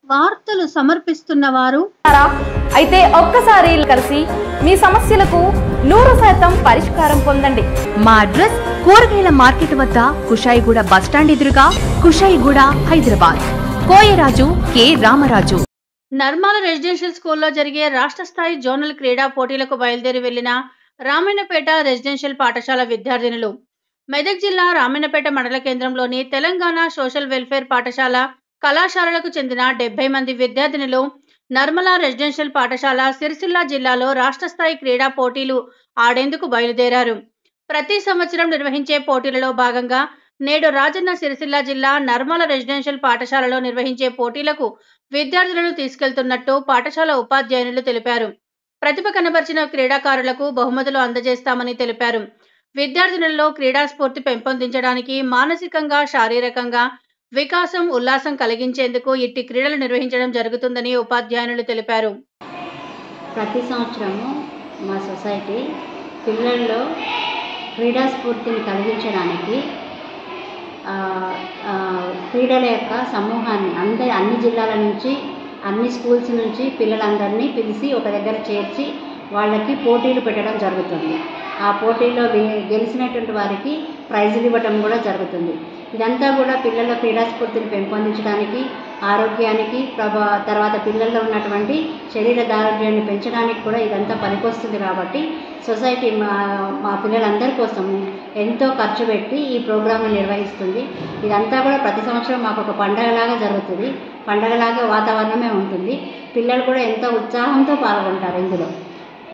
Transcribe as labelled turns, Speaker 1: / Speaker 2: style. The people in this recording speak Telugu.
Speaker 1: వార్తలు సమర్పిస్తున్న వారు
Speaker 2: ఉన్నారా? అయితే ఒక్కసారి కలిసి మీ సమస్యలకు నూరు శాతం పరిష్కారం పొందండి
Speaker 3: మా అడ్రస్ కూరగాయల మార్కెట్ వద్ద కుషాయిగూడ బస్టాండ్ ఎదురుగా కుషాయిగూడ హైదరాబాద్ కోయరాజు కె రామరాజు
Speaker 1: నర్మాల రెసిడెన్షియల్ స్కూల్లో జరిగే రాష్ట్ర స్థాయి జోనల్ క్రీడా పోటీలకు బయలుదేరి వెళ్లిన రామాయణపేట రెసిడెన్షియల్ పాఠశాల విద్యార్థినులు మెదక్ జిల్లా రామాయణపేట మండల కేంద్రంలోని తెలంగాణ సోషల్ వెల్ఫేర్ పాఠశాల కళాశాలలకు చెందిన డెబ్బై మంది విద్యార్థినులు నర్మల రెసిడెన్షియల్ పాఠశాల సిరిసిల్ల జిల్లాలో రాష్ట్ర స్థాయి క్రీడా పోటీలు ఆడేందుకు బయలుదేరారు ప్రతి సంవత్సరం నిర్వహించే పోటీలలో భాగంగా నేడు రాజన్న సిరిసిల్ల జిల్లా నర్మల రెసిడెన్షియల్ పాఠశాలలో నిర్వహించే పోటీలకు విద్యార్థులను తీసుకెళ్తున్నట్టు పాఠశాల ఉపాధ్యాయునులు తెలిపారు ప్రతిభ కనబరిచిన క్రీడాకారులకు బహుమతులు అందజేస్తామని తెలిపారు విద్యార్థినులలో క్రీడా స్ఫూర్తి పెంపొందించడానికి మానసికంగా శారీరకంగా వికాసం ఉల్లాసం కలిగించేందుకు ఇట్టి క్రీడలు నిర్వహించడం జరుగుతుందని ఉపాధ్యాయునులు తెలిపారు
Speaker 4: ప్రతి సంవత్సరము మా సొసైటీ పిల్లల్లో క్రీడా స్ఫూర్తిని కలిగించడానికి ఆ, ఆ, క్రీడల యొక్క సమూహాన్ని అందరి అన్ని జిల్లాల నుంచి అన్ని స్కూల్స్ నుంచి పిల్లలందరినీ పిలిచి ఒక దగ్గర చేర్చి వాళ్ళకి పోటీలు పెట్టడం జరుగుతుంది ఆ పోటీల్లో వె- గెలిచినటువంటి వారికి ప్రైజులు ఇవ్వటం కూడా జరుగుతుంది ఇదంతా కూడా పిల్లల క్రీడా స్ఫూర్తిని పెంపొందించడానికి ఆరోగ్యానికి ప్రభా తర్వాత పిల్లల్లో ఉన్నటువంటి శరీర దారోగ్యాన్ని పెంచడానికి కూడా ఇదంతా పనికొస్తుంది కాబట్టి సొసైటీ మా మా పిల్లలందరి కోసం ఎంతో ఖర్చు పెట్టి ఈ ప్రోగ్రాంను నిర్వహిస్తుంది ఇదంతా కూడా ప్రతి సంవత్సరం మాకు ఒక పండగలాగా జరుగుతుంది పండగలాగా వాతావరణమే ఉంటుంది పిల్లలు కూడా ఎంతో ఉత్సాహంతో పాల్గొంటారు ఇందులో